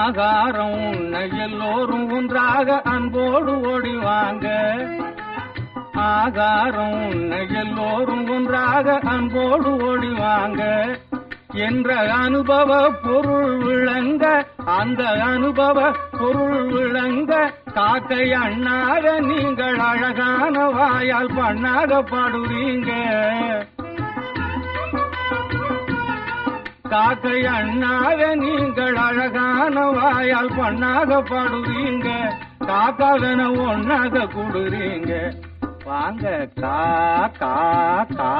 ஆகாரம் உண்ண எல்லோரும் ஒன்றாக அன்போடு ஓடிவாங்க ஆகாரம் உண்ண எல்லோரும் ஒன்றாக அன்போடு ஓடிவாங்க என்ற அனுபவ பொருள் விளங்க அந்த அனுபவ பொருள் விளங்க காக்கை அண்ணாக நீங்கள் அழகான வாயால் பண்ணாக பாடுறீங்க காக்கை அண்ணாக நீங்கள் அழகான வாயால் பண்ணாக பாடுறீங்க காக்காகன ஒன்னாக கூடுறீங்க வாங்க கா கா கா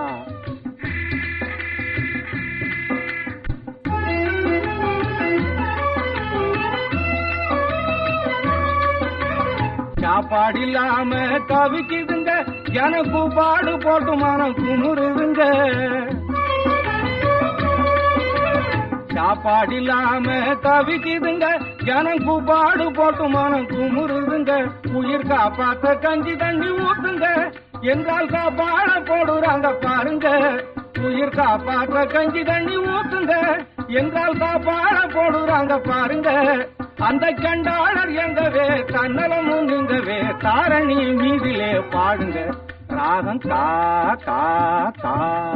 சாப்பாடு இல்லாம தவிக்குதுங்க எனக்கு பாடு போட்டு மனம் குமுறுதுங்க சாப்பாடு இல்லாம தவிக்குதுங்க எனக்கு பாடு போட்டு மனம் குமுறுதுங்க உயிர் காப்பாத்த கஞ்சி தண்ணி ஊத்துங்க என்றால் காப்பாட போடுறாங்க பாருங்க உயிர் காப்பாற்ற கஞ்சி தண்ணி ஊத்துங்க என்றால் காப்பாட போடுறாங்க பாருங்க அந்த கண்டாளர் எங்கவே தன்னலமும் நீங்கவே தாரணி மீதிலே பாடுங்க ராகம் கா கா கா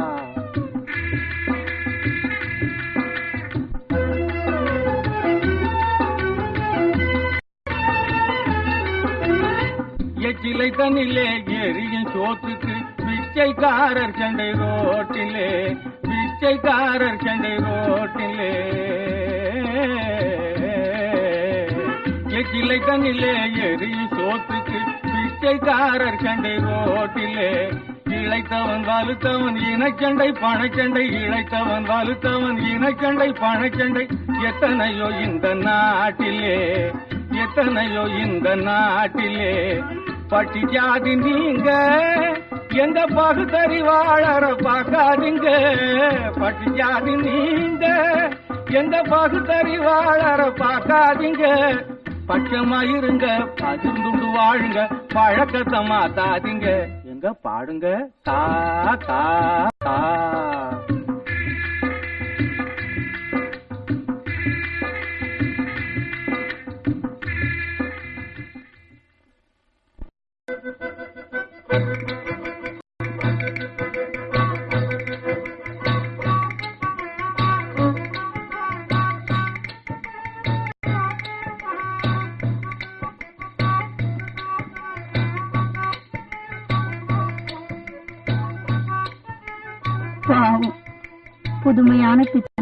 எச்சிலை தண்ணிலே எரியும் சோத்துக்கு பிச்சைக்காரர் சண்டை ரோட்டிலே பிச்சைக்காரர் சண்டை ரோட்டிலே எச்சிலை தண்ணிலே எரியும் சோத்துக்கு பிச்சைக்காரர் சண்டை ரோட்டிலே இழைத்தவன் வலுத்தவன் இனச்சண்டை பணச்சண்டை இழைத்தவன் வலுத்தவன் இனச்சண்டை பணச்சண்டை எத்தனையோ இந்த நாட்டிலே எத்தனையோ இந்த நாட்டிலே பட்டி ஜாதி நீங்க எங்க பகுத்தறிவாளர பார்க்காதீங்க பட்டி ஜாதி நீங்க எங்க பகுத்தறிவாளர பார்க்காதீங்க பட்சமா இருங்க பகிர்ந்துண்டு வாழுங்க பழக்கத்தை மாத்தாதீங்க எங்க பாடுங்க கா கா கா பாவம் புதுமையான பிச்சை